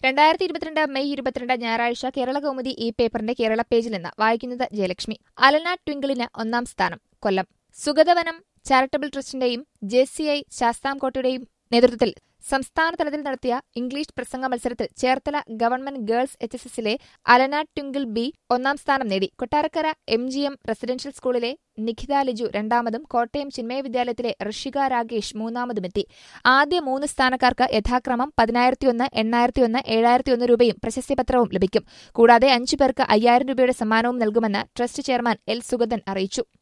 രണ്ടായിരത്തി ഇരുപത്തിരണ്ട് മെയ് ഇരുപത്തിരണ്ട് ഞായറാഴ്ച കേരള കൗമുദി ഈ പേപ്പറിന്റെ കേരള പേജിൽ നിന്ന് വായിക്കുന്നത് ജയലക്ഷ്മി അലന ട്വിങ്കിളിന് ഒന്നാം സ്ഥാനം കൊല്ലം സുഗതവനം ചാരിറ്റബിൾ ട്രസ്റ്റിന്റെയും ജെ സി ഐ ശാസ്താംകോട്ടയുടെയും നേതൃത്വത്തിൽ സംസ്ഥാന തലത്തിൽ നടത്തിയ ഇംഗ്ലീഷ് പ്രസംഗ മത്സരത്തിൽ Cherthala government girls H S എസിലെ അലന ട്വിങ്കിൾ ബി ഒന്നാം സ്ഥാനം നേടി Kottarakkara M G M residential സ്കൂളിലെ നിഖിത ലിജു രണ്ടാമതും കോട്ടയം ചിന്മയ വിദ്യാലയത്തിലെ ഋഷിക രാഗേഷ് മൂന്നാമതുമെത്തി ആദ്യ മൂന്ന് സ്ഥാനക്കാർക്ക് യഥാക്രമം പതിനായിരത്തിയൊന്ന് എണ്ണായിരത്തിയൊന്ന് ഏഴായിരത്തിയൊന്ന് രൂപയും പ്രശസ്തിപത്രവും ലഭിക്കും കൂടാതെ അഞ്ചു പേർക്ക് അയ്യായിരം രൂപയുടെ സമ്മാനവും നൽകുമെന്ന് ട്രസ്റ്റ് ചെയർമാൻ എൽ സുഗതൻ അറിയിച്ചു